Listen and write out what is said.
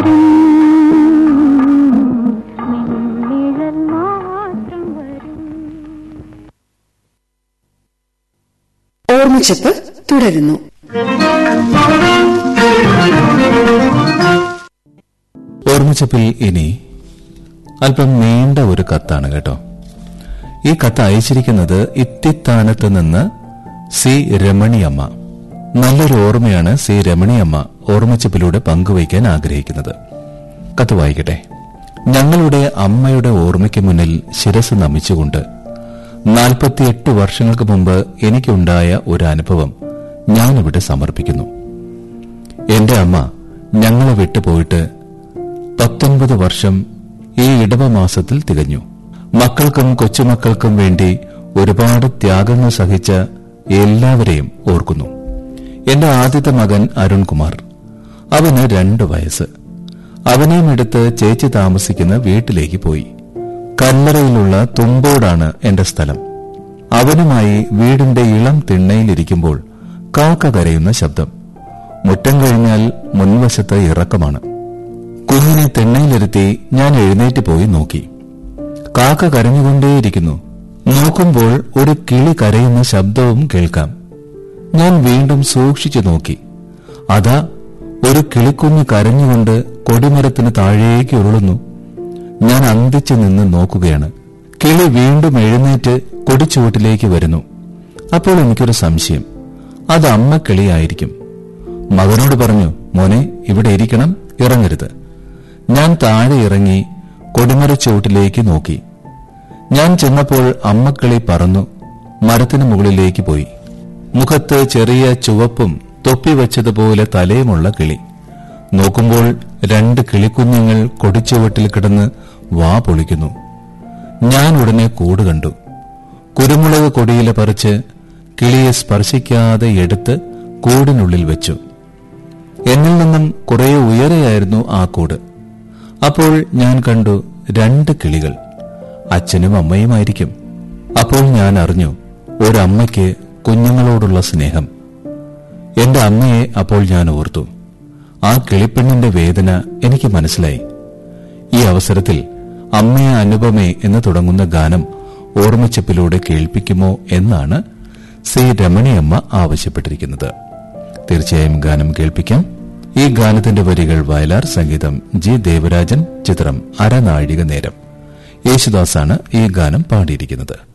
വരും നിഴൽ മാത്രം വരും ഓർമ്മച്ചപ്പ് തുടരുന്നു ഓർമ്മച്ചപ്പിൽ ഇനി അല്പം നീണ്ട ഒരു കത്താണ് കേട്ടോ ഈ കത്ത് അയച്ചിരിക്കുന്നത് ഇത്തിത്താനത്ത് നിന്ന് സി രമണിയമ്മ നല്ലൊരു ഓർമ്മയാണ് സി രമണിയമ്മ ഓർമ്മച്ചപ്പിലൂടെ പങ്കുവയ്ക്കാൻ ആഗ്രഹിക്കുന്നത് കത്ത് വായിക്കട്ടെ ഞങ്ങളുടെ അമ്മയുടെ ഓർമ്മയ്ക്ക് മുന്നിൽ ശിരസ് നമിച്ചുകൊണ്ട് നാൽപ്പത്തിയെട്ട് വർഷങ്ങൾക്ക് മുമ്പ് എനിക്കുണ്ടായ ഒരു അനുഭവം ഞാനിവിടെ സമർപ്പിക്കുന്നു എന്റെ അമ്മ ഞങ്ങളെ വിട്ടുപോയിട്ട് പത്തൊൻപത് വർഷം ഈ ഇടവമാസത്തിൽ തികഞ്ഞു മക്കൾക്കും കൊച്ചുമക്കൾക്കും വേണ്ടി ഒരുപാട് ത്യാഗങ്ങൾ സഹിച്ച എല്ലാവരെയും ഓർക്കുന്നു എന്റെ ആദ്യത്തെ മകൻ അരുൺകുമാർ അവന് രണ്ടു വയസ്സ് അവനെയും എടുത്ത് ചേച്ചി താമസിക്കുന്ന വീട്ടിലേക്ക് പോയി കല്ലറയിലുള്ള തുമ്പോടാണ് എന്റെ സ്ഥലം അവനുമായി വീടിന്റെ ഇളം തിണ്ണയിലിരിക്കുമ്പോൾ കാക്ക കരയുന്ന ശബ്ദം മുറ്റം കഴിഞ്ഞാൽ മുൻവശത്ത് ഇറക്കമാണ് കുഞ്ഞിനെ തിണ്ണയിലിരുത്തി ഞാൻ എഴുന്നേറ്റ് പോയി നോക്കി കാക്ക കരഞ്ഞുകൊണ്ടേയിരിക്കുന്നു നോക്കുമ്പോൾ ഒരു കിളി കരയുന്ന ശബ്ദവും കേൾക്കാം ഞാൻ വീണ്ടും സൂക്ഷിച്ചു നോക്കി അതാ ഒരു കിളിക്കുഞ്ഞ് കരഞ്ഞുകൊണ്ട് കൊടിമരത്തിന് താഴേക്ക് ഉരുളുന്നു ഞാൻ അന്തിച്ചു നിന്ന് നോക്കുകയാണ് കിളി വീണ്ടും എഴുന്നേറ്റ് കൊടിച്ചുവട്ടിലേക്ക് വരുന്നു അപ്പോൾ എനിക്കൊരു സംശയം അത് അമ്മ കിളിയായിരിക്കും മകനോട് പറഞ്ഞു മോനെ ഇവിടെ ഇരിക്കണം ഇറങ്ങരുത് ഞാൻ താഴെ ഇറങ്ങി കൊടിമരച്ചുവട്ടിലേക്ക് നോക്കി ഞാൻ ചെന്നപ്പോൾ അമ്മക്കിളി പറന്നു മരത്തിന് മുകളിലേക്ക് പോയി മുഖത്ത് ചെറിയ ചുവപ്പും തൊപ്പി വെച്ചതുപോലെ തലയുമുള്ള കിളി നോക്കുമ്പോൾ രണ്ട് കിളിക്കുഞ്ഞുങ്ങൾ കൊടിച്ചുവട്ടിൽ കിടന്ന് വാ പൊളിക്കുന്നു ഞാൻ ഉടനെ കൂട് കണ്ടു കുരുമുളക് കൊടിയില പറിച്ച് കിളിയെ സ്പർശിക്കാതെ എടുത്ത് കൂടിനുള്ളിൽ വെച്ചു എന്നിൽ നിന്നും കുറെ ഉയരെയായിരുന്നു ആ കൂട് അപ്പോൾ ഞാൻ കണ്ടു രണ്ട് കിളികൾ അച്ഛനും അമ്മയുമായിരിക്കും അപ്പോൾ ഞാൻ അറിഞ്ഞു ഒരമ്മയ്ക്ക് കുഞ്ഞുങ്ങളോടുള്ള സ്നേഹം എന്റെ അമ്മയെ അപ്പോൾ ഞാൻ ഓർത്തു ആ കിളിപ്പെണ്ണിന്റെ വേദന എനിക്ക് മനസ്സിലായി ഈ അവസരത്തിൽ അമ്മയെ അനുപമേ എന്ന് തുടങ്ങുന്ന ഗാനം ഓർമ്മച്ചപ്പിലൂടെ കേൾപ്പിക്കുമോ എന്നാണ് സി രമണിയമ്മ ആവശ്യപ്പെട്ടിരിക്കുന്നത് തീർച്ചയായും ഗാനം കേൾപ്പിക്കാം ഈ ഗാനത്തിന്റെ വരികൾ വയലാർ സംഗീതം ജി ദേവരാജൻ ചിത്രം അരനാഴിക നേരം യേശുദാസാണ് ഈ ഗാനം പാടിയിരിക്കുന്നത്